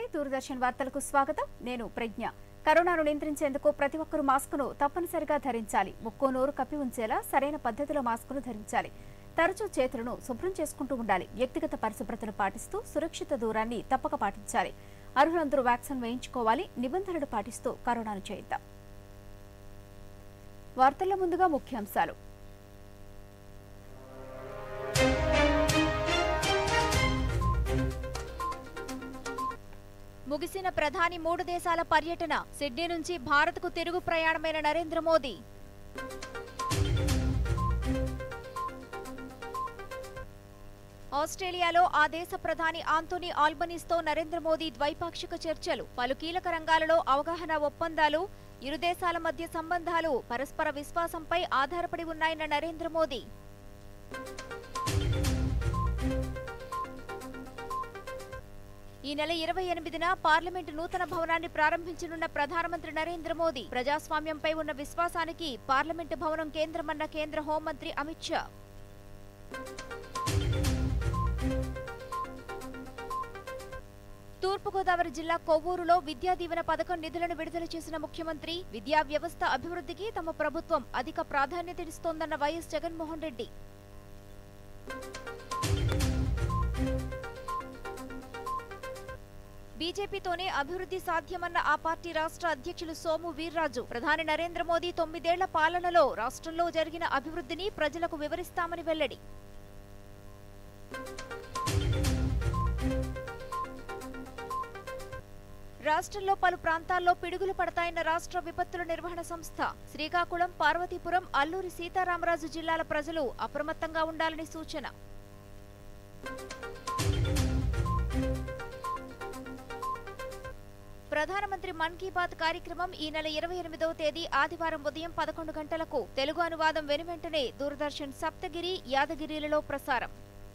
దూరదర్శన్ వార్తలకు స్వాగతం నేను ప్రజ్ఞ కరోనాను నియంత్రించేందుకు ప్రతి ఒక్కరూ మాస్కును తప్పనిసరిగా ధరించాలి ముక్కు నోరు కప్పి ఉంచేలా సరైన పద్ధతిలో మాస్కును ధరించాలి తరచూ చేతులను శుభ్రం చేసుకుంటూ ఉండాలి వ్యక్తిగత పరిశుభ్రతను పాటిస్తూ సురక్షిత దూరాన్ని తప్పక పాటించాలి అర్హులందరూ వ్యాక్సిన్ వేయించుకోవాలి నిబంధనలు పాటిస్తూ కరోనాను చేయిద్దాం వార్తల్లో ముందుగా ముఖ్యాంశాలు ముగిసిన ప్రధాని మూడు దేశాల పర్యటన సిడ్నీ నుంచి భారత్కు తిరుగు ప్రయాణమైన నరేంద్ర మోదీ ఆస్ట్రేలియాలో ఆ దేశ ప్రధాని ఆంటోనీ ఆల్బనీస్తో నరేంద్ర మోదీ ద్వైపాక్షిక చర్చలు పలు కీలక రంగాలలో అవగాహన ఒప్పందాలు ఇరు దేశాల మధ్య సంబంధాలు పరస్పర విశ్వాసంపై ఆధారపడి ఉన్నాయన్న నరేంద్ర మోదీ ఈ నెల ఇరవై ఎనిమిదిన పార్లమెంటు నూతన భవనాన్ని ప్రారంభించనున్న ప్రధానమంత్రి నరేంద్ర మోదీ ప్రజాస్వామ్యంపై ఉన్న విశ్వాసానికి పార్లమెంటు భవనం కేంద్రమన్న కేంద్ర హోంమంత్రి అమిత్ షా తూర్పుగోదావరి జిల్లా కొవ్వూరులో విద్యా దీవెన పథకం నిధులను విడుదల చేసిన ముఖ్యమంత్రి విద్యా వ్యవస్థ అభివృద్ధికి తమ ప్రభుత్వం అధిక ప్రాధాన్యతనిస్తోందన్న వైఎస్ జగన్మోహన్ రెడ్డి బీజేపీతోనే అభివృద్ధి సాధ్యమన్న ఆ పార్టీ రాష్ట్ర అధ్యక్షులు సోము వీర్రాజు ప్రధాని నరేంద్ర మోదీ తొమ్మిదేళ్ల పాలనలో రాష్ట్రంలో జరిగిన అభివృద్ధిని ప్రజలకు వివరిస్తామని వెల్లడి రాష్ట్రంలో పలు ప్రాంతాల్లో పిడుగులు పడతాయన్న రాష్ట్ర విపత్తుల నిర్వహణ సంస్థ శ్రీకాకుళం పార్వతీపురం అల్లూరి సీతారామరాజు జిల్లాల ప్రజలు అప్రమత్తంగా ఉండాలని సూచన ప్రధానమంత్రి మన్ కీ బాత్ కార్యక్రమం ఈ నెల ఇరవై ఎనిమిదవ తేదీ ఆదివారం ఉదయం పదకొండు గంటలకు తెలుగు అనువాదం వెనువెంటనే దూరదర్శన్ సప్తగిరి యాదగిరిలలో ప్రసారం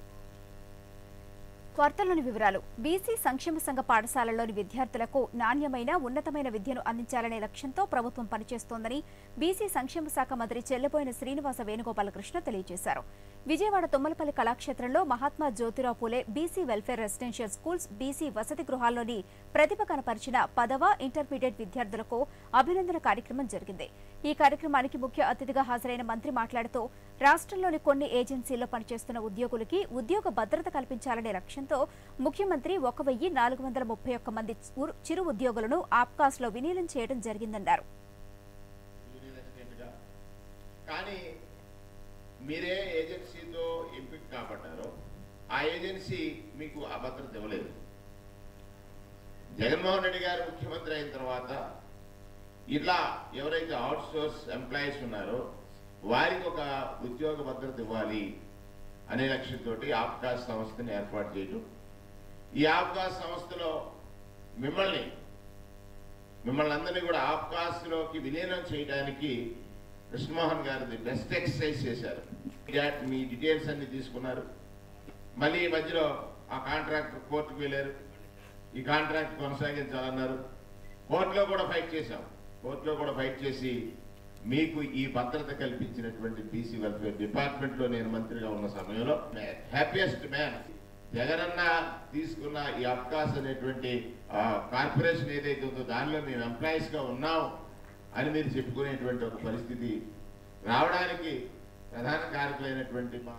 వార్తల్లోని వివరాలు బీసీ సంక్షేమ సంఘ పాఠశాలల్లోని విద్యార్థులకు నాణ్యమైన ఉన్నతమైన విద్యను అందించాలనే లక్ష్యంతో ప్రభుత్వం పనిచేస్తోందని బీసీ సంక్షేమ శాఖ మంత్రి చెల్లబోయిన శ్రీనివాస వేణుగోపాలకృష్ణ తెలియజేశారు విజయవాడ తుమ్మలపల్లి కళాక్షేత్రంలో Mahatma Jyotirao Phule BC welfare residential schools BC వసతి గృహాల్లోని ప్రతిభ కనపరిచిన పదవ ఇంటర్మీడియట్ విద్యార్థులకు అభినందన కార్యక్రమం జరిగింది ఈ కార్యక్రమానికి ముఖ్య అతిథిగా హాజరైన మంత్రి మాట్లాడుతూ రాష్ట్రంలోని కొన్ని ఏజెన్సీల్లో పనిచేస్తున్న ఉద్యోగులకి ఉద్యోగ భద్రత కల్పించాలనే లక్ష్యంతో ముఖ్యమంత్రి ఒక వెయ్యి నాలుగు వందల ముప్పై ఒక్క మంది ఉర్- చిరు ఉద్యోగులను ఆప్కాస్లో విలీనం చేయడం జరిగిందన్నారు యూనియన్ అసిస్టెంట్గా కానీ మీరే ఏజెన్సీతో ఎంపిక కాబట్టారో ఆ ఏజెన్సీ మీకు అభద్రత ఇవ్వలేదు జగన్మోహన్ రెడ్డి గారు ముఖ్యమంత్రి అయిన తర్వాత ఇలా ఎవరైతే అవుట్ సోర్స్ ఎంప్లాయీస్ ఉన్నారో వారికి ఒక ఉద్యోగ భద్రత ఇవ్వాలి అనే లక్ష్యంతో ఆప్కాస్ సంస్థని ఏర్పాటు చేయడం ఈ ఆప్కాస్ సంస్థలో మిమ్మల్ని మిమ్మల్ని అందరినీ కూడా ఆప్కాస్లోకి విలీనం చేయడానికి కృష్ణమోహన్ గారిది బెస్ట్ ఎక్సర్సైజ్ చేశారు డా- మీ డీటెయిల్స్ అన్ని తీసుకున్నారు మళ్ళీ ఈ మధ్యలో ఆ కాంట్రాక్ట్ కోర్టుకు వెళ్ళారు ఈ కాంట్రాక్ట్ కొనసాగించాలన్నారు కోర్టులో కూడా ఫైట్ చేశాం కోర్టులో కూడా ఫైట్ చేసి మీకు ఈ భద్రత కల్పించినటువంటి బీసీ వెల్ఫేర్ డిపార్ట్మెంట్ లో నేను మంత్రిగా ఉన్న సమయంలో హ్యాపీయెస్ట్ మ్యాన్ జగనన్న తీసుకున్న ఈ అబ్కాస్ అనేటువంటి ఆ, కార్పొరేషన్ ఏదైతే ఉందో దానిలో మేము ఎంప్లాయీస్ గా ఉన్నాం అని మీరు చెప్పుకునేటువంటి ఒక పరిస్థితి రావడానికి ప్రధాన కారకులైనటువంటి మా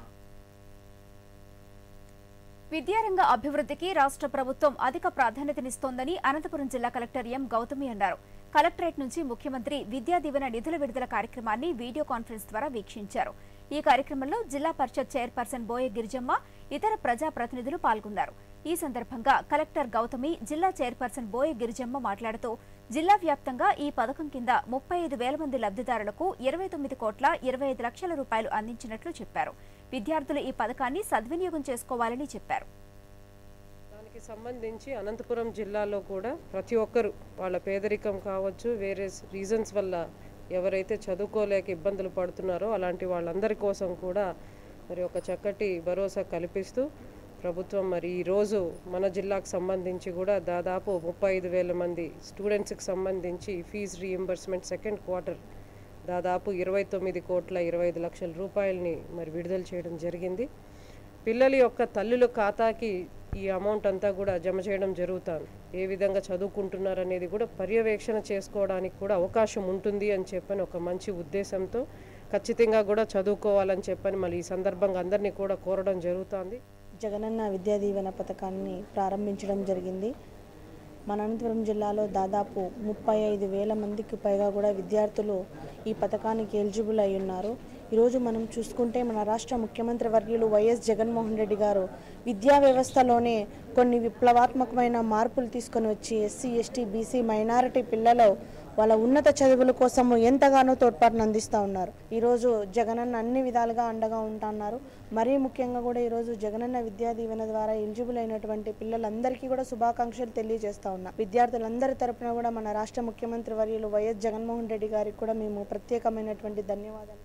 విద్యారంగ అభివృద్ధికి రాష్ట్ర ప్రభుత్వం అధిక ప్రాధాన్యతనిస్తోందని అనంతపురం జిల్లా కలెక్టర్ ఎం గౌతమి అన్నారు కలెక్టరేట్ నుంచి ముఖ్యమంత్రి విద్యా దీవెన నిధుల విడుదల కార్యక్రమాన్ని వీడియో కాన్ఫరెన్స్ ద్వారా వీక్షించారు ఈ కార్యక్రమంలో జిల్లా పరిషత్ చైర్పర్సన్ బోయ గిరిజమ్మ ఇతర ప్రజా ప్రతినిధులు పాల్గొన్నారు ఈ సందర్భంగా కలెక్టర్ గౌతమి జిల్లా చైర్పర్సన్ బోయ గిరిజమ్మ మాట్లాడుతూ జిల్లా వ్యాప్తంగా ఈ పథకం కింద ముప్పై ఐదు వేల మంది లబ్ధిదారులకు ఇరవై తొమ్మిది కోట్ల ఇరవై ఐదు లక్షల రూపాయలు అందించినట్లు చెప్పారు విద్యార్థులు ఈ పథకాన్ని సద్వినియోగం చేసుకోవాలని చెప్పారు దానికి సంబంధించి అనంతపురం జిల్లాలో కూడా ప్రతి ఒక్కరు వాళ్ళ పేదరికం కావచ్చు వేరే రీజన్స్ వల్ల ఎవరైతే చదువుకోలేక ఇబ్బందులు పడుతున్నారో అలాంటి వాళ్ళందరి కోసం కూడా మరి ఒక చక్కటి భరోసా కల్పిస్తూ ప్రభుత్వం మరి ఈరోజు మన జిల్లాకు సంబంధించి కూడా దాదాపు ముప్పై ఐదు వేల మంది స్టూడెంట్స్కి సంబంధించి ఫీజు రీఎంబర్స్మెంట్ సెకండ్ క్వార్టర్ దాదాపు ఇరవై తొమ్మిది కోట్ల ఇరవై ఐదు లక్షల రూపాయలని మరి విడుదల చేయడం జరిగింది పిల్లల యొక్క తల్లుల ఖాతాకి ఈ అమౌంట్ అంతా కూడా జమ చేయడం జరుగుతుంది ఏ విధంగా చదువుకుంటున్నారు అనేది కూడా పర్యవేక్షణ చేసుకోవడానికి కూడా అవకాశం ఉంటుంది అని చెప్పని ఒక మంచి ఉద్దేశంతో ఖచ్చితంగా కూడా చదువుకోవాలని చెప్పని మళ్ళీ ఈ సందర్భంగా అందరినీ కూడా కోరడం జరుగుతుంది జగనన్న విద్యా దీవెన పథకాన్ని ప్రారంభించడం జరిగింది మన అనంతపురం జిల్లాలో దాదాపు ముప్పై ఐదు వేల మందికి పైగా కూడా విద్యార్థులు ఈ పథకానికి ఎలిజిబుల్ అయి ఉన్నారు ఈరోజు మనం చూసుకుంటే మన రాష్ట్ర ముఖ్యమంత్రి వర్యులు వైఎస్ జగన్మోహన్ రెడ్డి గారు విద్యా వ్యవస్థలోనే కొన్ని విప్లవాత్మకమైన మార్పులు తీసుకొని వచ్చి ఎస్సీ ఎస్టీ బీసీ మైనారిటీ పిల్లలు వాళ్ళ ఉన్నత చదువుల కోసము ఎంతగానో తోడ్పాటును అందిస్తూ ఉన్నారు ఈరోజు జగనన్న అన్ని విధాలుగా అండగా ఉంటున్నారు మరీ ముఖ్యంగా కూడా ఈరోజు జగనన్న విద్యా దీవెన ద్వారా ఎలిజిబుల్ అయినటువంటి పిల్లలందరికీ కూడా శుభాకాంక్షలు తెలియజేస్తా ఉన్నా విద్యార్థులందరి తరపున కూడా మన రాష్ట్ర ముఖ్యమంత్రి వర్యులు వైఎస్ జగన్మోహన్ రెడ్డి గారికి కూడా మేము ప్రత్యేకమైనటువంటి ధన్యవాదాలు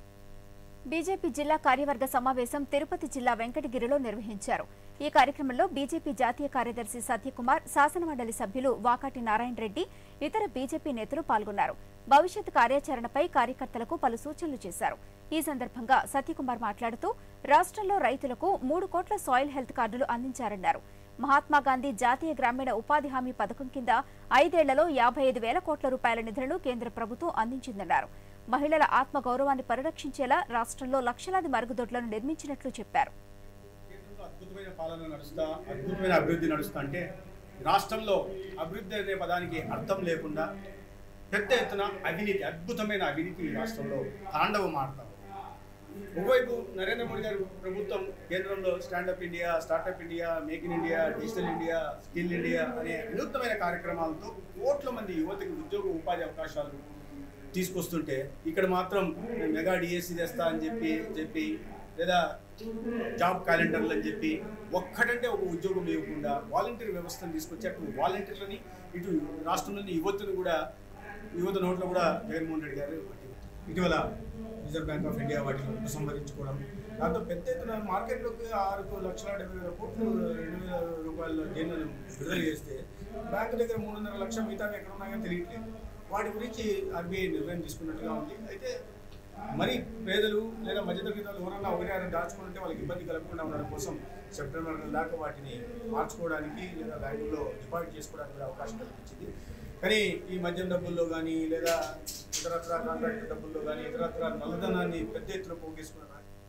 బీజేపీ జిల్లా కార్యవర్గ సమావేశం తిరుపతి జిల్లా వెంకటగిరిలో నిర్వహించారు ఈ కార్యక్రమంలో బీజేపీ జాతీయ కార్యదర్శి సత్యకుమార్ శాసనమండలి సభ్యులు వాకాటి నారాయణ రెడ్డి ఇతర బీజేపీ నేతలు పాల్గొన్నారు భవిష్యత్ కార్యాచరణపై కార్యకర్తలకు పలు సూచనలు చేశారు ఈ సందర్భంగా సత్యకుమార్ మాట్లాడుతూ రాష్ట్రంలో రైతులకు మూడు కోట్ల సాయిల్ హెల్త్ కార్డులు అందించారన్నారు మహాత్మా గాంధీ జాతీయ గ్రామీణ ఉపాధి హామీ పథకం కింద ఐదేళ్లలో యాభై ఐదు వేల కోట్ల రూపాయల నిధులను కేంద్ర ప్రభుత్వం అందించిందన్నారు మహిళల ఆత్మగౌరవాన్ని పరిరక్షించేలా రాష్ట్రంలో లక్షలాది మరుగుదొడ్లను నిర్మించినట్లు చెప్పారు కేంద్రంలో అద్భుతమైన పాలన నడుస్తా అద్భుతమైన అభివృద్ధి నడుస్తా అంటే రాష్ట్రంలో అభివృద్ధి అనే పదానికి అర్థం లేకుండా పెద్ద ఎత్తున అవినీతి అద్భుతమైన అవినీతి ఈ రాష్ట్రంలో తాండవం ఆడతాం ఒకవైపు నరేంద్ర మోడీ గారి ప్రభుత్వం కేంద్రంలో stand up India startup India make in India digital India skill India అనే వినూత్నమైన కార్యక్రమాలతో కోట్ల మంది యువతకి ఉద్యోగ ఉపాధి అవకాశాలు తీసుకొస్తుంటే ఇక్కడ మాత్రం మెగా డిఎస్సి తెస్తా అని చెప్పి చెప్పి లేదా జాబ్ క్యాలెండర్లు అని చెప్పి ఒక్కటంటే ఒక ఉద్యోగం ఇవ్వకుండా వాలంటీర్ వ్యవస్థను తీసుకొచ్చి అటు వాలంటీర్లని ఇటు రాష్ట్రంలోని యువతను కూడా యువత నోట్లో కూడా జగన్మోహన్ రెడ్డి గారు ఇటీవల రిజర్వ్ బ్యాంక్ ఆఫ్ ఇండియా వాటిని ఉపసంహరించుకోవడం దాంతో పెద్ద ఎత్తున మార్కెట్లోకి ఆరు లక్షల డెబ్బై వేల కోట్లు రెండు వేల రూపాయల దేన్నను విడుదల చేస్తే బ్యాంకు దగ్గర మూడున్నర లక్షల మిగతా ఎక్కడ ఉన్నాయో తెలియట్లేదు వాటి గురించి ఆర్బీఐ నిర్ణయం తీసుకున్నట్టుగా ఉంది అయితే మరి పేదలు లేదా మధ్యతరగతి వాళ్ళు ఎవరన్నా ఒకటి ఆరు దాచుకుంటే వాళ్ళకి ఇబ్బంది కలగకుండా ఉండడం కోసం సెప్టెంబర్ నెల దాకా వాటిని మార్చుకోవడానికి లేదా బ్యాంకుల్లో డిపాజిట్ చేసుకోవడానికి కూడా అవకాశం కల్పించింది కానీ ఈ మద్యం డబ్బుల్లో కానీ లేదా ఇతరత్ర కాంట్రాక్ట్ డబ్బుల్లో కానీ ఇతరత్ర నల్లధనాన్ని పెద్ద ఎత్తున పోగేసుకున్న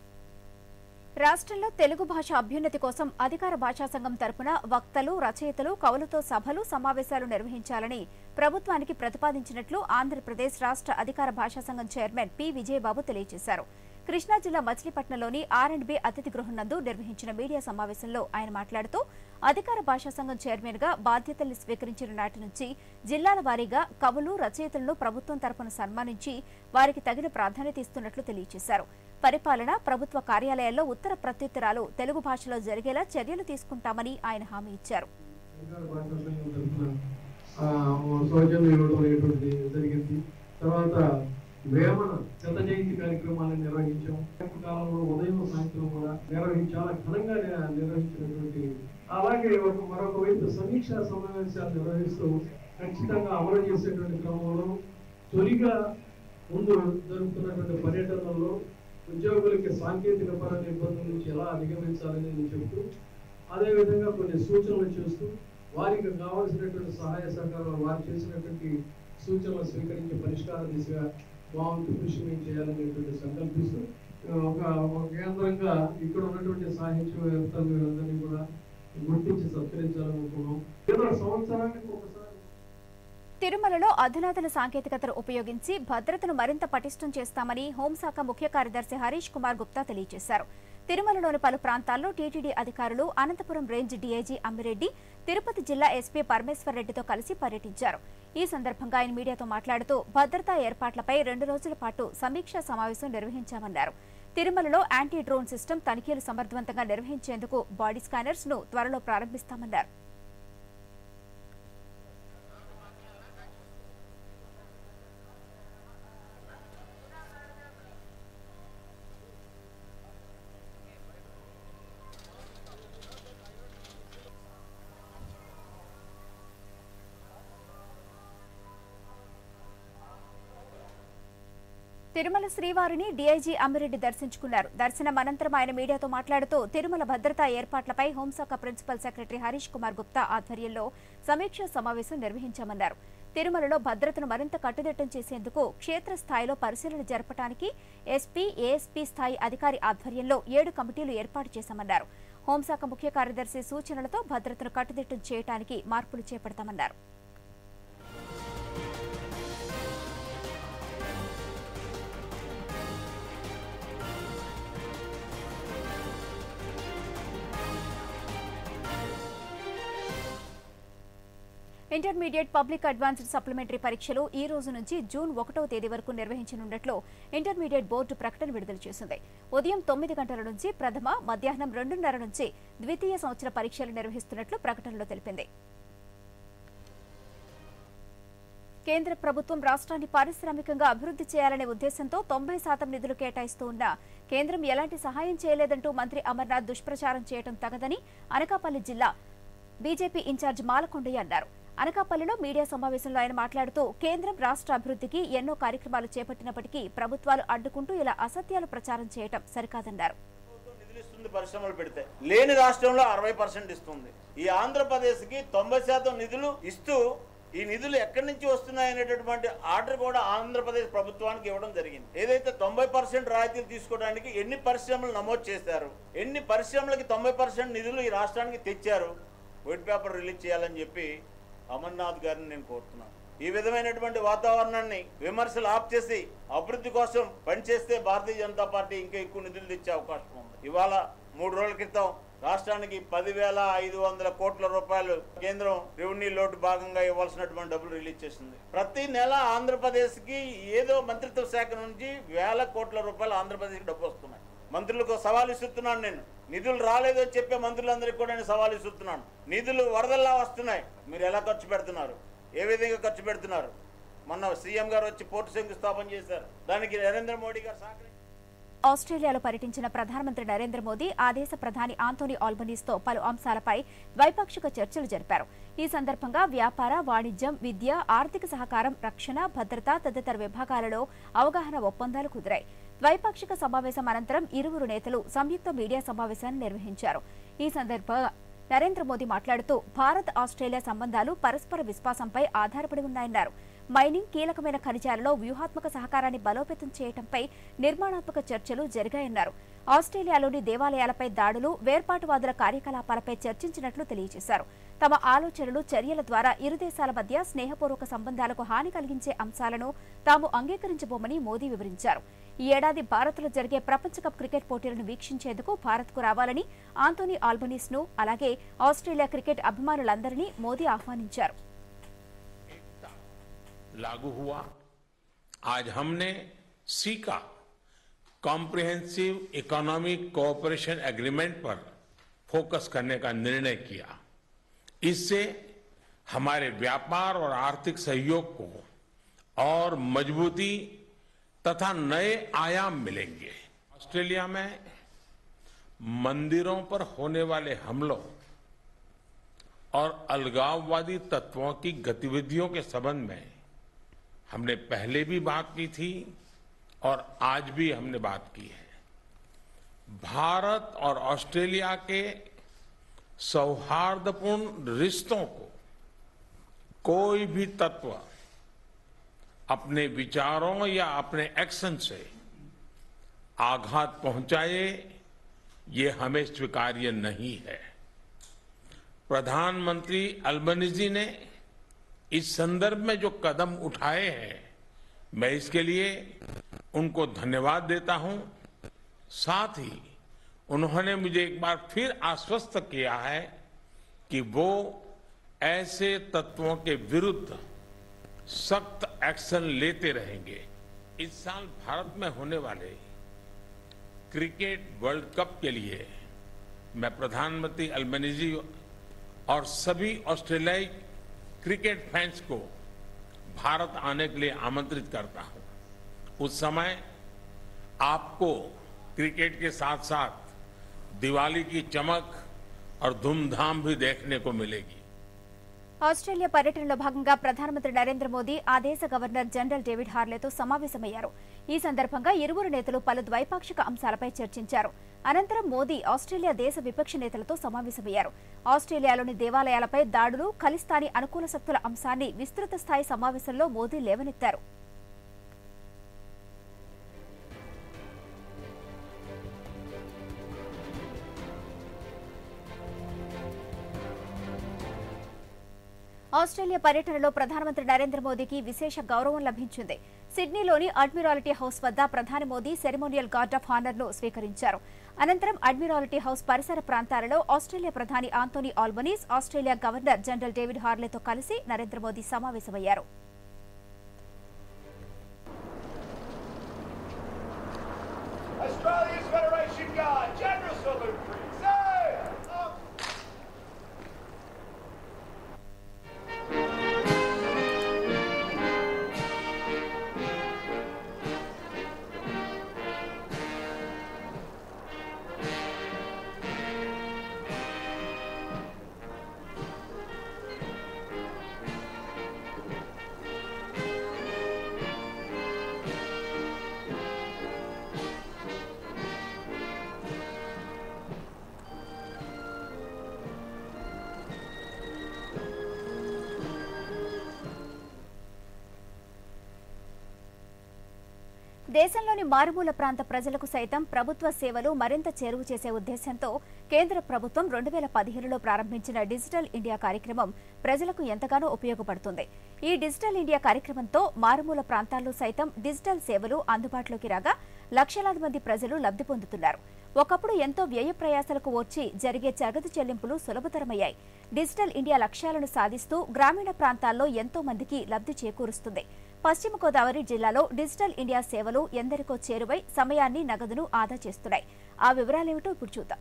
రాష్ట్రంలో తెలుగు భాష అభ్యున్నతి కోసం అధికార భాషా సంఘం తరపున వక్తలు రచయితలు కవులతో సభలు సమావేశాలు నిర్వహించాలని ప్రభుత్వానికి ప్రతిపాదించినట్లు ఆంధ్రప్రదేశ్ రాష్ట్ర అధికార భాషా సంఘం చైర్మన్ పి విజయబాబు తెలియజేశారు కృష్ణా జిల్లా మచిలీపట్నంలోని ఆర్ అండ్ బి అతిథి గృహం నందు నిర్వహించిన మీడియా సమావేశంలో ఆయన మాట్లాడుతూ అధికార భాషా సంఘం చైర్మన్ గా బాధ్యతల్ని స్వీకరించిన నాటి నుంచి జిల్లాల వారీగా కవులు రచయితలను ప్రభుత్వం తరపున సన్మానించి వారికి తగిన ప్రాధాన్యత ఇస్తున్నట్లు తెలియజేశారు పరిపాలన ప్రభుత్వ కార్యాలయాల్లో ఉత్తర ప్రత్యుత్తరాలు తెలుగు భాషలో జరిగేలా చర్యలు తీసుకుంటామని ఆయన హామీ ఇచ్చారు అధికార భాషా సంఘం తరఫున సౌజన్యం ఇవ్వడం అనేటువంటిది జరిగింది తర్వాత వేమన శత జయంతి కార్యక్రమాలను నిర్వహించాం బ్యాంకు కాలంలో ఉదయం సాయంత్రం కూడా నిర్వహించి చాలా ఘనంగా ని- నిర్వహించినటువంటి అలాగే ఒక మరొక వైపు సమీక్షా సమావేశాలు నిర్వహిస్తూ ఖచ్చితంగా అమలు చేసేటువంటి క్రమంలో తొలిగా ముందు జరుగుతున్నటువంటి పర్యటనలో ఉద్యోగులకి సాంకేతిక పరమైన ఇబ్బందుల నుంచి ఎలా అధిగమించాలని చెబుతూ అదేవిధంగా కొన్ని సూచనలు చేస్తూ వారికి కావాల్సినటువంటి సహాయ సహకారాలు వారు చేసినటువంటి సూచనలు స్వీకరించి పరిష్కార దిశగా బాగుంది కృషి మేము చేయాలనేటువంటి సంకల్పిస్తూ ఆ, ఒక ఒక కేంద్రంగా ఇక్కడ ఉన్నటువంటి సాహిత్యవేత్తలందరినీ కూడా గుర్తించి సత్కరించాలనుకున్నాం ఏదో సంవత్సరానికి ఒకసారి తిరుమలలో అధునాతన సాంకేతికతను ఉపయోగించి భద్రతను మరింత పటిష్టం చేస్తామని హోంశాఖ ముఖ్య కార్యదర్శి హరీష్ కుమార్ గుప్తా తెలియజేశారు తిరుమలలోని పలు ప్రాంతాల్లో టీటీడీ అధికారులు అనంతపురం రేంజ్ డీఐజీ అమ్మిరెడ్డి తిరుపతి జిల్లా ఎస్పీ పరమేశ్వర్ రెడ్డితో కలిసి పర్యటించారు ఈ సందర్భంగా ఆయన మీడియాతో మాట్లాడుతూ భద్రతా ఏర్పాట్లపై రెండు రోజుల పాటు సమీక్షా సమావేశం నిర్వహించామన్నారు తిరుమలలో యాంటీ డ్రోన్ సిస్టమ్ తనిఖీలు సమర్థవంతంగా నిర్వహించేందుకు బాడీ స్కానర్స్ ను త్వరలో ప్రారంభిస్తామన్నారు తిరుమల శ్రీవారిని డీఐజీ అమ్మిరెడ్డి దర్శించుకున్నారు దర్శనం అనంతరం ఆయన మీడియాతో మాట్లాడుతూ తిరుమల భద్రతా ఏర్పాట్లపై హోంశాఖ ప్రిన్సిపల్ సెక్రటరీ హరీష్ కుమార్ గుప్తా ఆధ్వర్యంలో సమీక్షా సమావేశం నిర్వహించామన్నారు తిరుమలలో భద్రతను మరింత కట్టుదిట్టం చేసేందుకు క్షేత్రస్థాయిలో పరిశీలన జరపడానికి ఎస్పీ ఏఎస్పీ స్థాయి అధికారి ఆధ్వర్యంలో ఏడు కమిటీలు ఏర్పాటు చేశామన్నారు హోంశాఖ ముఖ్య కార్యదర్శి సూచనలతో భద్రతను కట్టుదిట్టం చేయడానికి మార్పులు చేపడతామన్నారు ఇంటర్మీడియట్ పబ్లిక్ అడ్వాన్స్డ్ సప్లిమెంటరీ పరీక్షలు ఈ రోజు నుంచి జూన్ ఒకటవ తేదీ వరకు నిర్వహించనున్నట్లు ఇంటర్మీడియట్ బోర్డు ప్రకటన విడుదల చేసింది ఉదయం తొమ్మిది గంటల నుంచి ప్రథమ మధ్యాహ్నం రెండున్నర నుంచి ద్వితీయ సంవత్సర పరీక్షలు నిర్వహిస్తున్నట్లు ప్రకటనలో తెలిపింది కేంద్ర ప్రభుత్వం రాష్ట్రాన్ని పారిశ్రామికంగా అభివృద్ధి చేయాలనే ఉద్దేశంతో తొంభై శాతం నిధులు కేటాయిస్తూ ఉన్నా కేంద్రం ఎలాంటి సహాయం చేయలేదంటూ మంత్రి అమర్నాథ్ దుష్ప్రచారం చేయడం తగదని అనకాపల్లి జిల్లా బీజేపీ ఇన్ఛార్జ్ మాలకొండయ్య అన్నారు అనకాపల్లిలో మీడియా సమావేశంలో ఆయన మాట్లాడుతూ కేంద్రం రాష్ట్ర అభివృద్ధికి ఎన్నో కార్యక్రమాలు చేపట్టినప్పటికీ ప్రభుత్వాలు అడ్డుకుంటూ ఇలా అసత్యాలు ప్రచారం చేయడం సరికాదన్నారు ప్రభుత్వం నిధులు ఇస్తుంది పరిశ్రమలు పెడితే లేని రాష్ట్రంలో అరవై పర్సెంట్ ఇస్తుంది ఈ ఆంధ్రప్రదేశ్ కి తొంభై శాతం నిధులు ఇస్తూ ఈ నిధులు ఎక్కడి నుంచి వస్తున్నాయి అనేటటువంటి ఆర్డర్ కూడా ఆంధ్రప్రదేశ్ ప్రభుత్వానికి ఇవ్వడం జరిగింది ఏదైతే తొంభై పర్సెంట్ రాయితీలు తీసుకోవడానికి ఎన్ని పరిశ్రమలు నమోదు చేశారు ఎన్ని పరిశ్రమలకి తొంభై పర్సెంట్ నిధులు ఈ రాష్ట్రానికి తెచ్చారు వైట్ పేపర్ రిలీజ్ చేయాలని చెప్పి అమర్నాథ్ గారిని నేను కోరుతున్నాను ఈ విధమైనటువంటి వాతావరణాన్ని విమర్శలు ఆప్ చేసి అభివృద్ధి కోసం పనిచేస్తే భారతీయ జనతా పార్టీ ఇంకా ఎక్కువ నిధులు తెచ్చే అవకాశం ఉంది ఇవాళ మూడు రోజుల క్రితం రాష్ట్రానికి పదివేల ఐదు వందల కోట్ల రూపాయలు కేంద్రం రెవెన్యూ లోటు భాగంగా ఇవ్వాల్సినటువంటి డబ్బులు రిలీజ్ చేసింది ప్రతి నెల ఆంధ్రప్రదేశ్ కి ఏదో మంత్రిత్వ శాఖ నుంచి వేల కోట్ల రూపాయలు ఆంధ్రప్రదేశ్కి డబ్బు వస్తున్నాయి మంత్రులకు సవాల్ ఇస్తున్నాను నేను నిధులు రాలేదు అని చెప్పే మంత్రులందరికీ కూడా నేను సవాల్ ఇస్తున్నాను నిధులు వరదల్లా వస్తున్నాయి మీరు ఎలా ఖర్చు పెడుతున్నారు ఏ విధంగా ఖర్చు పెడుతున్నారు మొన్న సీఎం గారు వచ్చి పోర్టు శంకుస్థాపన చేశారు దానికి నరేంద్ర మోడీ గారు సహకరి ఆస్ట్రేలియాలో పర్యటించిన ప్రధానమంత్రి నరేంద్ర మోదీ ఆ దేశ ప్రధాని ఆంటోనీ ఆల్బనీస్తో పలు అంశాలపై ద్వైపాక్షిక చర్చలు జరిపారు ఈ సందర్భంగా వ్యాపార వాణిజ్యం విద్య ఆర్థిక సహకారం రక్షణ భద్రత తదితర విభాగాలలో అవగాహన ఒప్పందాలు కుదిరాయి ద్వైపాక్షిక సమావేశం అనంతరం ఇరువురు నేతలు సంయుక్త మీడియా సమావేశాన్ని నిర్వహించారు ఈ సందర్భంగా నరేంద్ర మోదీ మాట్లాడుతూ భారత్ ఆస్ట్రేలియా సంబంధాలు పరస్పర విశ్వాసంపై ఆధారపడి ఉన్నాయన్నారు మైనింగ్ కీలకమైన ఖనిజాలలో వ్యూహాత్మక సహకారాన్ని బలోపేతం చేయడంపై నిర్మాణాత్మక చర్చలు జరిగాయన్నారు ఆస్ట్రేలియాలోని దేవాలయాలపై దాడులు వేర్పాటువాదుల కార్యకలాపాలపై చర్చించినట్లు తెలియజేశారు తమ ఆలోచనలు చర్యల ద్వారా ఇరు దేశాల మధ్య స్నేహపూర్వక సంబంధాలకు హాని కలిగించే అంశాలను తాము అంగీకరించబోమని మోదీ వివరించారు ఈ ఏడాది భారత్లో జరిగే ప్రపంచ కప్ క్రికెట్ పోటీలను వీక్షించేందుకు భారత్కు రావాలని ఆంటోనీ ఆల్బనీస్ ను అలాగే ఆస్ట్రేలియా క్రికెట్ అభిమానులందరినీ మోదీ ఆహ్వానించారు लागू हुआ आज हमने CECA comprehensive economic cooperation agreement पर फोकस करने का निर्णय किया इससे हमारे व्यापार और आर्थिक सहयोग को और मजबूती तथा नए आयाम मिलेंगे ऑस्ट्रेलिया में मंदिरों पर होने वाले हमलों और अलगाववादी तत्वों की गतिविधियों के संबंध में हमने पहले भी बात की थी और आज भी हमने बात की है भारत और ऑस्ट्रेलिया के सौहार्दपूर्ण रिश्तों को कोई भी तत्व अपने विचारों या अपने एक्शन से आघात पहुंचाए ये हमें स्वीकार्य नहीं है प्रधानमंत्री अल्बनीजी ने इस संदर्भ में जो कदम उठाए हैं मैं इसके लिए उनको धन्यवाद देता हूं साथ ही उन्होंने मुझे एक बार फिर आश्वस्त किया है कि वो ऐसे तत्वों के विरुद्ध सख्त एक्शन लेते रहेंगे इस साल भारत में होने वाले क्रिकेट वर्ल्ड कप के लिए मैं प्रधानमंत्री अल्बनीजी और सभी ऑस्ट्रेलियाई क्रिकेट फैंस को भारत आने के लिए आमंत्रित करता हूं उस समय आपको क्रिकेट के साथ साथ दिवाली की चमक और धूमधाम भी देखने को मिलेगी ఆస్ట్రేలియా పర్యటనలో భాగంగా ప్రధానమంత్రి నరేంద్ర మోదీ ఆ దేశ గవర్నర్ జనరల్ డేవిడ్ హార్లేతో సమావేశమయ్యారు ఈ సందర్భంగా ఇరువురు నేతలు పలు ద్వైపాక్షిక అంశాలపై చర్చించారు అనంతరం మోదీ ఆస్ట్రేలియా దేశ విపక్ష నేతలతో సమావేశమయ్యారు ఆస్ట్రేలియాలోని దేవాలయాలపై దాడులు ఖలిస్తానీ అనుకూల శక్తుల అంశాన్ని విస్తృత స్థాయి సమావేశంలో మోదీ లేవనెత్తారు ఆస్ట్రేలియా పర్యటనలో ప్రధానమంత్రి నరేంద్ర మోదీకి విశేష గౌరవం లభించింది సిడ్నీలోని అడ్మిరాలిటీ హౌస్ వద్ద ప్రధాని Modi ceremonial guard of honour ను స్వీకరించారు అనంతరం అడ్మిరాలిటీ హౌస్ పరిసర ప్రాంతాలలో ఆస్ట్రేలియా ప్రధాని Anthony Albanese Australia governor general David హార్లేతో కలిసి నరేంద్ర మోదీ సమావేశమయ్యారు Australia's Federation Guard, General Salute, please. Hey! Up. దేశంలోని మారుమూల ప్రాంత ప్రజలకు సైతం ప్రభుత్వ సేవలు మరింత చేరువ చేసే ఉద్దేశంతో కేంద్ర ప్రభుత్వం రెండు వేల పదిహేనులో ప్రారంభించిన డిజిటల్ ఇండియా కార్యక్రమం ప్రజలకు ఎంతగానో ఉపయోగపడుతుంది ఈ డిజిటల్ ఇండియా కార్యక్రమంతో మారుమూల ప్రాంతాల్లో సైతం డిజిటల్ సేవలు అందుబాటులోకి రాగా లక్షలాది మంది ప్రజలు లబ్ధి పొందుతున్నారు ఒకప్పుడు ఎంతో వ్యయ ప్రయాసాలకు వచ్చి జరిగే జగదు చెల్లింపులు సులభతరమయ్యాయి డిజిటల్ ఇండియా లక్ష్యాలను సాధిస్తూ గ్రామీణ ప్రాంతాల్లో ఎంతో మందికి లబ్ధి చేకూరుస్తుంది పశ్చిమ గోదావరి జిల్లాలో డిజిటల్ ఇండియా సేవలు ఎందరికో చేరువై సమయాన్ని నగదును ఆదా చేస్తున్నాయి ఆ వివరాలేమిటో ఇప్పుడు చూద్దాం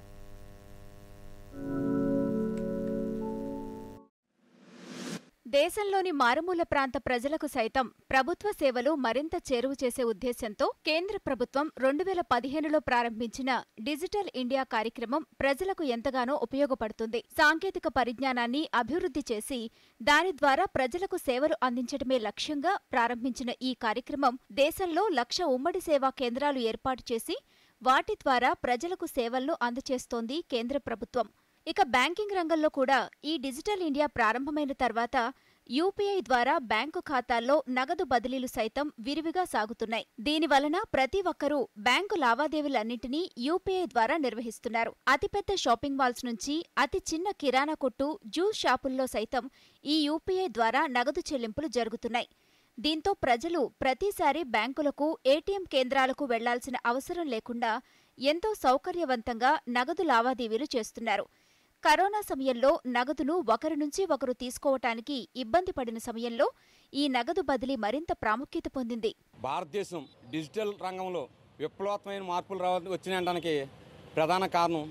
దేశంలోని మారుమూల ప్రాంత ప్రజలకు సైతం ప్రభుత్వ సేవలు మరింత చేరువ చేసే ఉద్దేశంతో కేంద్ర ప్రభుత్వం రెండు వేల పదిహేనులో ప్రారంభించిన డిజిటల్ ఇండియా కార్యక్రమం ప్రజలకు ఎంతగానో ఉపయోగపడుతుంది సాంకేతిక పరిజ్ఞానాన్ని అభివృద్ధి చేసి దాని ద్వారా ప్రజలకు సేవలు అందించడమే లక్ష్యంగా ప్రారంభించిన ఈ కార్యక్రమం దేశంలో లక్ష ఉమ్మడి సేవా కేంద్రాలు ఏర్పాటు చేసి వాటి ద్వారా ప్రజలకు సేవలను అందచేస్తోంది కేంద్ర ప్రభుత్వం ఇక బ్యాంకింగ్ రంగంలో కూడా ఈ డిజిటల్ ఇండియా ప్రారంభమైన తర్వాత యూపీఐ ద్వారా బ్యాంకు ఖాతాల్లో నగదు బదిలీలు సైతం విరివిగా సాగుతున్నాయి దీనివలన ప్రతి ఒక్కరూ బ్యాంకు లావాదేవీలన్నింటినీ యూపీఐ ద్వారా నిర్వహిస్తున్నారు అతిపెద్ద షాపింగ్ మాల్స్ నుంచి అతి చిన్న కిరాణా కొట్టు జ్యూస్ షాపుల్లో సైతం ఈ యూపీఐ ద్వారా నగదు చెల్లింపులు జరుగుతున్నాయి దీంతో ప్రజలు ప్రతిసారి బ్యాంకులకు ఏటీఎం కేంద్రాలకు వెళ్లాల్సిన అవసరం లేకుండా ఎంతో సౌకర్యవంతంగా నగదు లావాదేవీలు చేస్తున్నారు కరోనా సమయంలో నగదును ఒకరి నుంచి ఒకరు తీసుకోవటానికి ఇబ్బంది పడిన సమయంలో ఈ నగదు బదిలీ మరింత ప్రాముఖ్యత పొందింది భారతదేశం డిజిటల్ రంగంలో విప్లవాత్మకమైన మార్పులు రావ వచ్చినాయడానికి ప్రధాన కారణం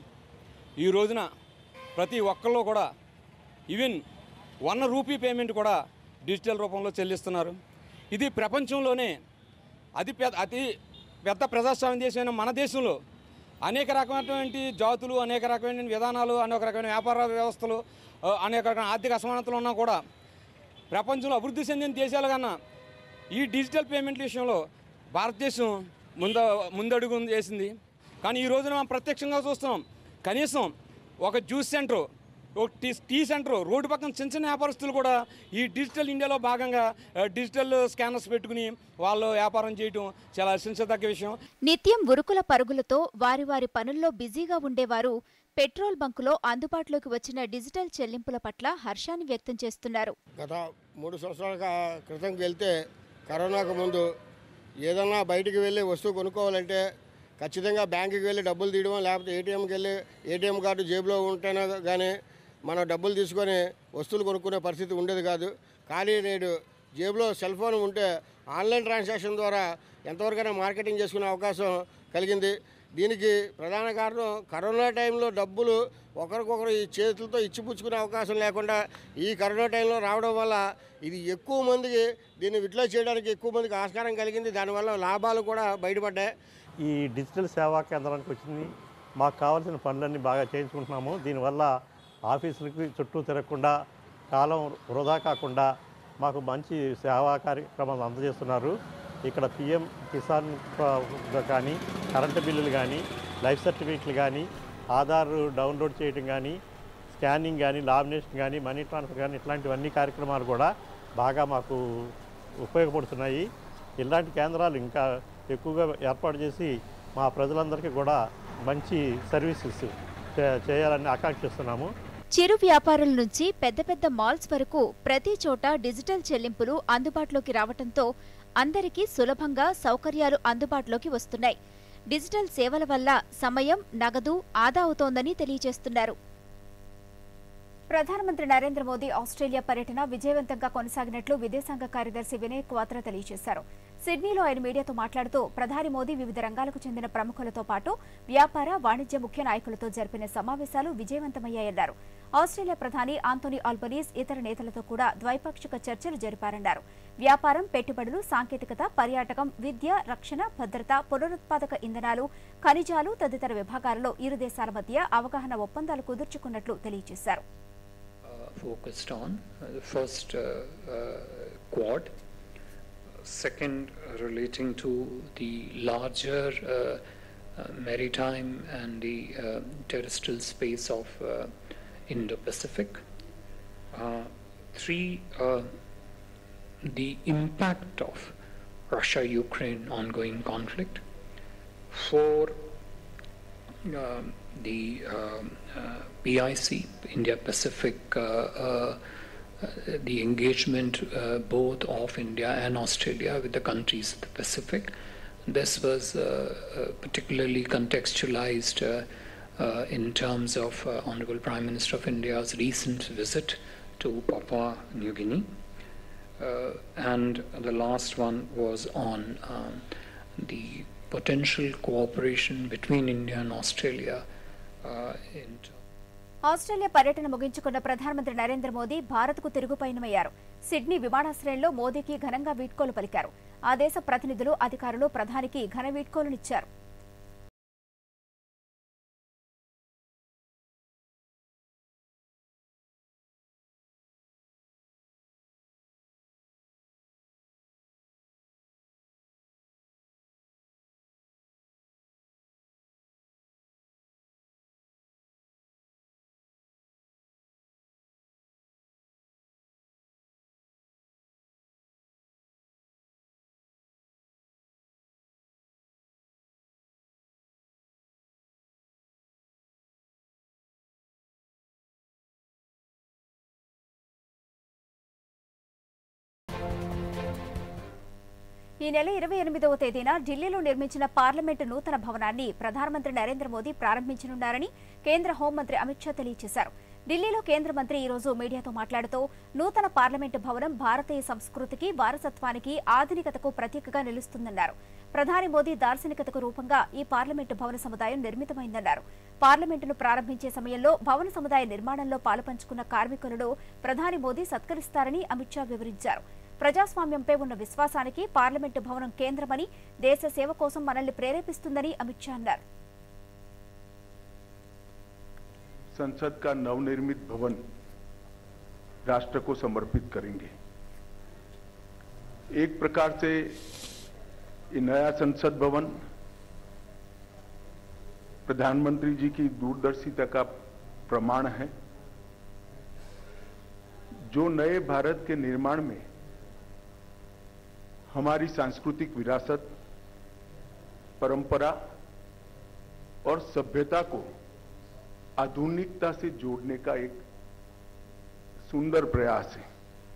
ఈ రోజున ప్రతి ఒక్కళ్ళు కూడా ఈవెన్ వన్ రూపీ పేమెంట్ కూడా డిజిటల్ రూపంలో చెల్లిస్తున్నారు ఇది ప్రపంచంలోనే అతి పెద్ద అతి పెద్ద ప్రజాస్వామ్య దేశమైన మన దేశంలో అనేక రకమైనటువంటి జాతులు అనేక రకమైన విధానాలు అనేక రకమైన వ్యాపార వ్యవస్థలు ఆ, అనేక రకమైన ఆర్థిక అసమానతలు ఉన్నా కూడా ప్రపంచంలో అభివృద్ధి చెందిన దేశాల కన్నా ఈ డిజిటల్ పేమెంట్ల విషయంలో భారతదేశం ముంద ముందడుగు వేసింది కానీ ఈ రోజున మనం ప్రత్యక్షంగా చూస్తున్నాం కనీసం ఒక జ్యూస్ సెంటర్ ఒక టీ టీ సెంటర్ రోడ్డు పక్కన చిన్న చిన్న వ్యాపారస్తులు కూడా ఈ డిజిటల్ ఇండియాలో భాగంగా ఆ, డిజిటల్ స్కానర్స్ పెట్టుకుని వాళ్ళు వ్యాపారం చేయడం చాలా హర్షించదగ్గ విషయం నిత్యం ఉరుకుల పరుగులతో వారి వారి పనుల్లో బిజీగా ఉండేవారు పెట్రోల్ బంకులో అందుబాటులోకి వచ్చిన డిజిటల్ చెల్లింపుల పట్ల హర్షాన్ని వ్యక్తం చేస్తున్నారు గత మూడు సంవత్సరాల కా- క్రితంకి వెళ్తే కరోనాకు ముందు ఏదన్నా బయటికి వెళ్ళి వస్తువు కొనుక్కోవాలంటే ఖచ్చితంగా బ్యాంకుకి వెళ్ళి డబ్బులు తీయడం లేకపోతే ఏటీఎంకి వెళ్ళి ఏటీఎం కార్డు జేబులో ఉంటేనే కానీ మనం డబ్బులు తీసుకొని వస్తువులు కొనుక్కునే పరిస్థితి ఉండేది కాదు కానీ నేడు జేబులో సెల్ ఫోన్ ఉంటే ఆన్లైన్ ట్రాన్సాక్షన్ ద్వారా ఎంతవరకైనా మార్కెటింగ్ చేసుకునే అవకాశం కలిగింది దీనికి ప్రధాన కారణం కరోనా టైంలో డబ్బులు ఒకరికొకరు ఈ చేతులతో ఇచ్చిపుచ్చుకునే అవకాశం లేకుండా ఈ కరోనా టైంలో రావడం వల్ల ఇది ఎక్కువ మందికి దీన్ని విడుదల చేయడానికి ఎక్కువ మందికి ఆస్కారం కలిగింది దానివల్ల లాభాలు కూడా బయటపడ్డాయి ఈ డిజిటల్ సేవా కేంద్రానికి వచ్చింది మాకు కావాల్సిన పనులన్నీ బాగా చేయించుకుంటున్నాము దీనివల్ల ఆఫీసులకి చుట్టూ తిరగకుండా కాలం వృధా కాకుండా మాకు మంచి సేవా కార్యక్రమాలు అందజేస్తున్నారు ఇక్కడ పిఎం కిసాన్ ప్ర- కానీ కరెంటు బిల్లులు కానీ లైఫ్ సర్టిఫికెట్లు కానీ ఆధార్ డౌన్లోడ్ చేయడం కానీ స్కానింగ్ కానీ లామినేషన్ కానీ మనీ ట్రాన్స్ఫర్ కానీ ఇట్లాంటివన్నీ కార్యక్రమాలు కూడా బాగా మాకు ఉపయోగపడుతున్నాయి ఇలాంటి కేంద్రాలు ఇంకా ఎక్కువగా ఏర్పాటు చేసి మా ప్రజలందరికీ కూడా మంచి సర్వీసెస్ చే- చేయాలని ఆకాంక్షిస్తున్నాము చిరు వ్యాపారుల నుంచి పెద్ద పెద్ద మాల్స్ వరకు ప్రతి చోట డిజిటల్ చెల్లింపులు అందుబాటులోకి రావటంతో అందరికీ సులభంగా సౌకర్యాలు అందుబాటులోకి వస్తున్నాయి డిజిటల్ సేవల వల్ల సమయం నగదు ఆదా అవుతోందని తెలియజేస్తున్నారు ప్రధానమంత్రి నరేంద్ర మోదీ ఆస్ట్రేలియా పర్యటన విజయవంతంగా కొనసాగినట్లు విదేశాంగ కార్యదర్శి వినయ్ క్వాత్రా తెలియజేశారు సిడ్నీలో ఆయన మీడియాతో మాట్లాడుతూ ప్రధాని మోదీ వివిధ రంగాలకు చెందిన ప్రముఖులతో పాటు వ్యాపార వాణిజ్య ముఖ్య నాయకులతో జరిపిన సమావేశాలు విజయవంతమయ్యాయన్నారు ఆస్ట్రేలియా ప్రధాని ఆంటోనీ ఆల్బనీస్ ఇతర నేతలతో కూడా ద్వైపాక్షిక చర్చలు జరిపారన్నారు వ్యాపారం పెట్టుబడులు సాంకేతికత పర్యాటకం విద్య రక్షణ భద్రత పునరుత్పాదక ఇంధనాలు ఖనిజాలు తదితర విభాగాలలో ఇరు దేశాల మధ్య అవగాహన ఒప్పందాలు కుదుర్చుకున్నట్లు తెలియజేశారు focused on. Uh, the first uh, uh, quad, second uh, relating to the larger uh, uh, maritime and the uh, terrestrial space of uh, Indo-Pacific. Uh, three, uh, the impact of Russia-Ukraine ongoing conflict. Four, um, the um, uh, PIC, India Pacific, uh, uh, uh, the engagement uh, both of India and Australia with the countries of the Pacific. This was uh, uh, particularly contextualized uh, uh, in terms of uh, Honorable Prime Minister of India's recent visit to Papua New Guinea. Uh, and the last one was on um, the potential cooperation between India and Australia uh, in Australia పర్యటన ముగించుకున్న ప్రధానమంత్రి నరేంద్ర మోదీ భారత్కు తిరుగు పయనమయ్యారు Sydney విమానాశ్రయంలో మోదీకి ఘనంగా వీడ్కోలు పలికారు ఆ దేశ ప్రతినిధులు అధికారులు ప్రధానికి ఘన వీడ్కోలునిచ్చారు ఈ నెల ఇరవై ఎనిమిదవ తేదీన ఢిల్లీలో నిర్మించిన పార్లమెంటు నూతన భవనాన్ని ప్రధానమంత్రి నరేంద్ర మోదీ ప్రారంభించనున్నారని కేంద్ర హోంమంత్రి అమిత్ షా తెలియజేశారు ఢిల్లీలో కేంద్ర మంత్రి ఈ రోజు మీడియాతో మాట్లాడుతూ నూతన పార్లమెంటు భవనం భారతీయ సంస్కృతికి వారసత్వానికి ఆధునికతకు ప్రతీకగా నిలుస్తుందన్నారు ప్రధాని మోదీ దార్శనికతకు రూపంగా ఈ పార్లమెంటు భవన సముదాయం నిర్మితమైందన్నారు పార్లమెంటును ప్రారంభించే సమయంలో భవన సముదాయ నిర్మాణంలో పాలుపంచుకున్న కార్మికులను ప్రధాని మోదీ సత్కరిస్తారని అమిత్ షా వివరించారు ప్రజాస్వామ్యంపై ఉన్న విశ్వాసానికి పార్లమెంటు భవనం కేంద్రమని దేశ సేవ కోసం మనల్ని ప్రేరేపిస్తుందని అమిత్ షా అన్నారు संसद का नवनिर्मित भवन राष्ट्र को समर्पित करेंगे एक प्रकार से ये नया संसद भवन प्रधानमंत्री जी की दूरदर्शिता का प्रमाण है जो नए भारत के निर्माण में हमारी सांस्कृतिक विरासत परंपरा और सभ्यता को आधुनिकता से जोड़ने का एक सुंदर प्रयास है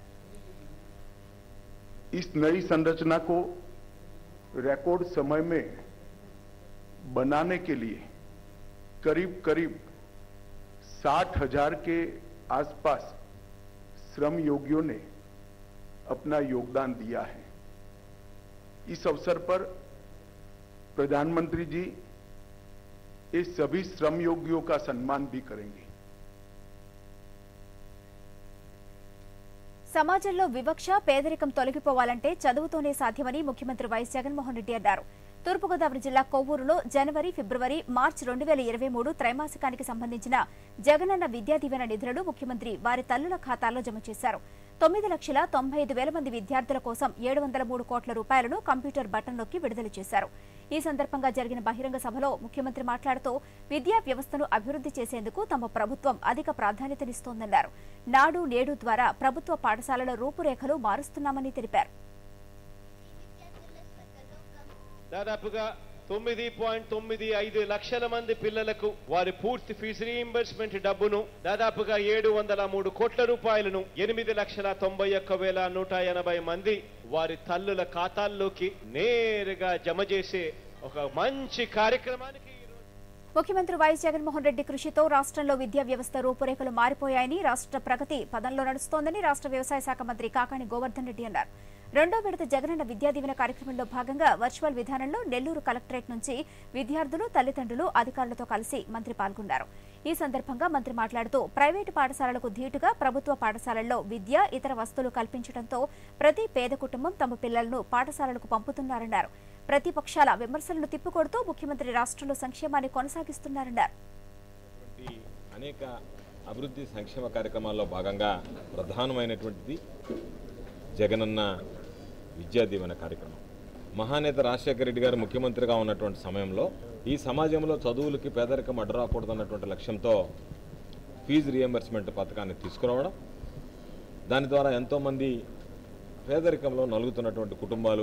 इस नई संरचना को रिकॉर्ड समय में बनाने के लिए करीब करीब साठ हजार के आसपास श्रम योगियों ने अपना योगदान दिया है इस अवसर पर प्रधानमंत्री जी ये सभी श्रम योगियों का सम्मान भी करेंगे సమాజంలో వివక్ష పేదరికం తొలగిపోవాలంటే చదువుతోనే సాధ్యమని ముఖ్యమంత్రి వైఎస్ జగన్మోహన్ రెడ్డి అన్నారు తూర్పుగోదావరి జిల్లా కొవ్వూరులో జనవరి ఫిబ్రవరి మార్చి రెండు వేల ఇరవై మూడు త్రైమాసికానికి సంబంధించిన జగనన్న విద్యా దీవెన నిధులను ముఖ్యమంత్రి వారి తల్లుల ఖాతాల్లో జమ చేశారు తొమ్మిది లక్షల తొంభై ఐదు వేల మంది విద్యార్థుల కోసం ఏడు వందల మూడు కోట్ల రూపాయలను కంప్యూటర్ బటన్ నొక్కి విడుదల చేశారు ఈ సందర్భంగా జరిగిన బహిరంగ సభలో ముఖ్యమంత్రి మాట్లాడుతూ విద్యా వ్యవస్థను అభివృద్ధి చేసేందుకు తమ ప్రభుత్వం అధిక ప్రాధాన్యతనిస్తోందన్నారు నాడు నేడు ద్వారా ప్రభుత్వ పాఠశాలల రూపురేఖలు మారుస్తున్నామని తెలిపారు దాదాపుగా తొమ్మిది పాయింట్ తొమ్మిది ఐదు లక్షల మంది పిల్లలకు వారి పూర్తి ఫీజు రీయింబర్స్మెంట్ డబ్బును దాదాపుగా ఏడు వందల మూడు కోట్ల రూపాయలను ఎనిమిది లక్షల తొంభై ఒక్క వేల నూట ఎనభై మంది వారి తల్లుల ఖాతాల్లోకి నేరుగా జమ చేసే ఒక మంచి కార్యక్రమానికి ముఖ్యమంత్రి వైఎస్ జగన్మోహన్ రెడ్డి కృషితో రాష్ట్రంలో విద్యా వ్యవస్థ రూపురేఖలు మారిపోయాయని రాష్ట్ర ప్రగతి పదంలో నడుస్తోందని రాష్ట్ర వ్యవసాయ శాఖ మంత్రి కాకాని గోవర్ధన్ రెడ్డి అన్నారు రెండో విడత జగనన్న విద్యా దీవెన కార్యక్రమంలో భాగంగా వర్చువల్ విధానంలో నెల్లూరు కలెక్టరేట్ నుంచి విద్యార్థులు తల్లిదండ్రులు అధికారులతో కలిసి మంత్రి పాల్గొన్నారు ఈ సందర్భంగా మంత్రి మాట్లాడుతూ ప్రైవేటు పాఠశాలలకు ధీటుగా ప్రభుత్వ పాఠశాలల్లో విద్య ఇతర వస్తువులు కల్పించడంతో ప్రతి పేద కుటుంబం తమ పిల్లలను పాఠశాలలకు పంపుతున్నారన్నారు ప్రతిపక్షాల విమర్శలను తిప్పికొడుతూ ముఖ్యమంత్రి రాష్ట్రంలో సంక్షేమాన్ని కొనసాగిస్తున్నారన్నారు ఈ అనేక అభివృద్ధి సంక్షేమ కార్యక్రమాల్లో భాగంగా ప్రధానమైనటువంటిది జగనన్న విద్యా దీవెన కార్యక్రమం మహానేత రాజశేఖర రెడ్డి గారు ముఖ్యమంత్రిగా ఉన్నటువంటి సమయంలో ఈ సమాజంలో చదువులకి పేదరికం అడ్డురాకూడదన్నటువంటి లక్ష్యంతో ఫీజు రియంబర్స్మెంట్ పథకాన్ని తీసుకురావడం దాని ద్వారా ఎంతోమంది పేదరికంలో నలుగుతున్నటువంటి కుటుంబాలు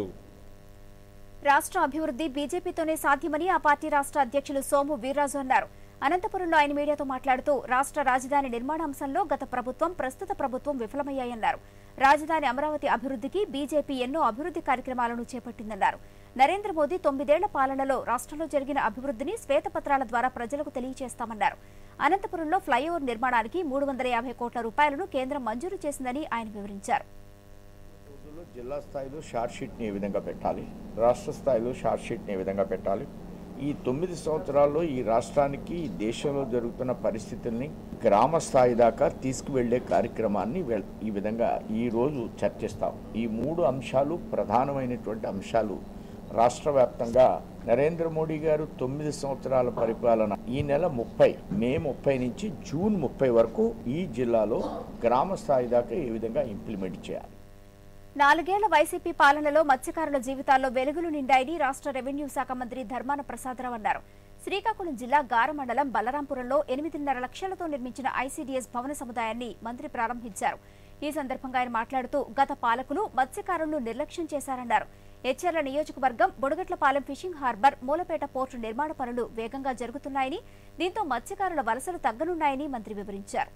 రాష్ట్ర అభివృద్ధి బీజేపీతోనే సాధ్యమని ఆ పార్టీ రాష్ట్ర అధ్యక్షులు సోము వీర్రాజు అన్నారు అనంతపురంలో ఆయన మీడియాతో మాట్లాడుతూ రాష్ట్ర రాజధాని నిర్మాణ అంశంలో గత ప్రభుత్వం ప్రస్తుత ప్రభుత్వం విఫలమయ్యాయన్నారు రాజధాని అమరావతి అభివృద్ధికి బీజేపీ ఎన్నో అభివృద్ధి కార్యక్రమాలను చేపట్టిందన్నారు నరేంద్ర మోదీ తొమ్మిదేళ్ల పాలనలో రాష్ట్రంలో జరిగిన అభివృద్ధిని శ్వేతపత్రాల ద్వారా ప్రజలకు తెలియజేస్తామన్నారు అనంతపురంలో ఫ్లైఓవర్ నిర్మాణానికి మూడు వందల యాభై కోట్ల రూపాయలను కేంద్రం మంజూరు చేసిందని ఆయన వివరించారు రోజుల్లో జిల్లా స్థాయిలో షార్ట్ షీట్ని ఏ విధంగా పెట్టాలి రాష్ట్ర స్థాయిలో షార్ట్ షీట్ని ఏ విధంగా పెట్టాలి ఈ తొమ్మిది సంవత్సరాల్లో ఈ రాష్ట్రానికి ఈ దేశంలో జరుగుతున్న పరిస్థితుల్ని గ్రామ స్థాయి దాకా తీసుకువెళ్లే కార్యక్రమాన్ని వెల్- ఈ విధంగా ఈరోజు చర్చిస్తాం ఈ మూడు అంశాలు ప్రధానమైనటువంటి అంశాలు రాష్ట్ర వ్యాప్తంగా నరేంద్ర మోడీ గారు తొమ్మిది సంవత్సరాల పరిపాలన ఈ నెల ముప్పై మే ముప్పై నుంచి జూన్ ముప్పై వరకు ఈ జిల్లాలో గ్రామ స్థాయి దాకా ఏ విధంగా ఇంప్లిమెంట్ చేయాలి నాలుగేళ్ల వైసీపీ పాలనలో మత్స్యకారుల జీవితాల్లో వెలుగులు నిండాయని రాష్ట్ర రెవెన్యూ శాఖ మంత్రి ధర్మాన ప్రసాదరావు అన్నారు శ్రీకాకుళం జిల్లా గార మండలం బలరాంపురంలో ఎనిమిదిన్నర లక్షలతో నిర్మించిన ఐసీడీఎస్ భవన సముదాయాన్ని మంత్రి ప్రారంభించారు ఈ సందర్భంగా ఆయన మాట్లాడుతూ గత పాలకులు మత్స్యకారులను నిర్లక్ష్యం చేశారన్నారు హెచ్ఎర్ల నియోజకవర్గం Budagatlapalem fishing harbour Moolapeta port నిర్మాణ పనులు వేగంగా జరుగుతున్నాయని దీంతో మత్స్యకారుల వలసలు తగ్గనున్నాయని మంత్రి వివరించారు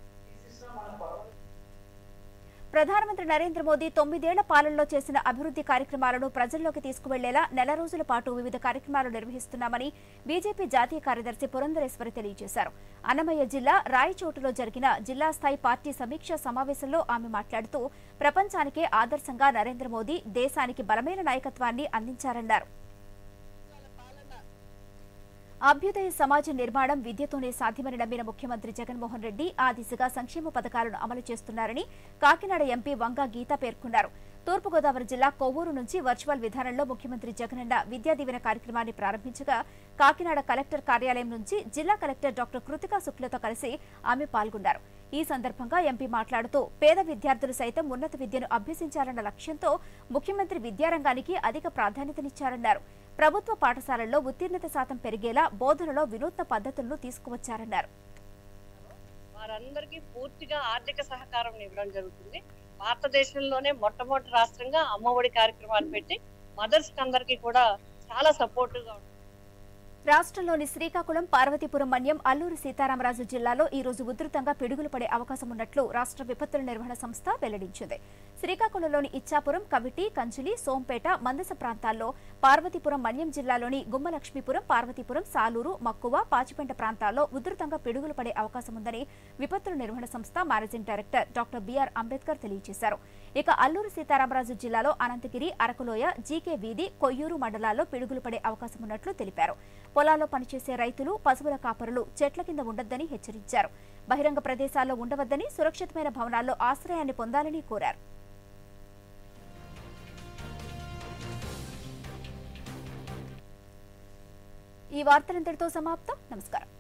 ప్రధానమంత్రి నరేంద్ర మోదీ తొమ్మిదేళ్ల పాలనలో చేసిన అభివృద్ధి కార్యక్రమాలను ప్రజల్లోకి తీసుకువెళ్లేలా నెల రోజుల పాటు వివిధ కార్యక్రమాలు నిర్వహిస్తున్నామని బీజేపీ జాతీయ కార్యదర్శి పురంధరేశ్వరి తెలియజేశారు అన్నమయ్య జిల్లా రాయచోటులో జరిగిన జిల్లా స్థాయి పార్టీ సమీక్షా సమావేశంలో ఆమె మాట్లాడుతూ ప్రపంచానికే ఆదర్శంగా నరేంద్ర మోదీ దేశానికి బలమైన నాయకత్వాన్ని అందించారన్నారు అభ్యుదయ సమాజ నిర్మాణం విద్యతోనే సాధ్యమని నమ్మిన ముఖ్యమంత్రి జగన్మోహన్ రెడ్డి ఆ దిశగా సంక్షేమ పథకాలను అమలు చేస్తున్నారని కాకినాడ ఎంపీ వంగా గీత పేర్కొన్నారు తూర్పుగోదావరి జిల్లా కొవ్వూరు నుంచి వర్చువల్ విధానంలో ముఖ్యమంత్రి జగనన్న విద్యా దీవెన కార్యక్రమాన్ని ప్రారంభించగా కాకినాడ కలెక్టర్ కార్యాలయం నుంచి జిల్లా కలెక్టర్ డాక్టర్ కృతికా శుక్లతో కలిసి ఆమె పాల్గొన్నారు ఈ సందర్భంగా ఎంపీ మాట్లాడుతూ పేద విద్యార్థులు సైతం ఉన్నత విద్యను అభ్యసించాలన్న లక్ష్యంతో ముఖ్యమంత్రి విద్యారంగానికి అధిక ప్రాధాన్యతనిచ్చారన్నారు ప్రభుత్వ పాఠశాలల్లో ఉత్తీర్ణత శాతం పెరిగేలా బోధనలో వినూత్న పద్ధతులను తీసుకువచ్చారన్నారు వారందరికీ పూర్తిగా ఆర్థిక సహకారం ఇవ్వడం జరుగుతుంది భారతదేశంలోనే మొట్టమొదటి రాష్ట్రంగా అమ్మఒడి కార్యక్రమాలు పెట్టి మదర్స్ అందరికీ కూడా చాలా సపోర్టివ్గా ఉంటుంది రాష్ట్రంలోని శ్రీకాకుళం పార్వతీపురం మన్యం అల్లూరు సీతారామరాజు జిల్లాలో ఈ రోజు ఉధృతంగా పిడుగులు పడే అవకాశం ఉన్నట్లు రాష్ట్ర విపత్తుల నిర్వహణ సంస్థ వెల్లడించింది శ్రీకాకుళంలోని ఇచ్చాపురం కవిటి కంచులి సోంపేట మందస ప్రాంతాల్లో పార్వతీపురం మన్యం జిల్లాలోని గుమ్మలక్ష్మీపురం పార్వతీపురం సాలూరు మక్కువ పాచిపెంట ప్రాంతాల్లో ఉధృతంగా పిడుగులు పడే అవకాశం ఉందని విపత్తుల నిర్వహణ సంస్థ managing director doctor BR Ambedkar తెలియజేశారు ఇక అల్లూరు సీతారామరాజు జిల్లాలో అనంతగిరి అరకులోయ జీకే వీధి కొయ్యూరు మండలాల్లో పిడుగులు పడే అవకాశం ఉన్నట్లు తెలిపారు పొలాల్లో పనిచేసే రైతులు పశువుల కాపరులు చెట్ల కింద ఉండొద్దని హెచ్చరించారు బహిరంగ ప్రదేశాల్లో ఉండవద్దని సురక్షితమైన భవనాల్లో ఆశ్రయాన్ని పొందాలని కోరారు ఈ వార్తలంతటితో సమాప్తం నమస్కారం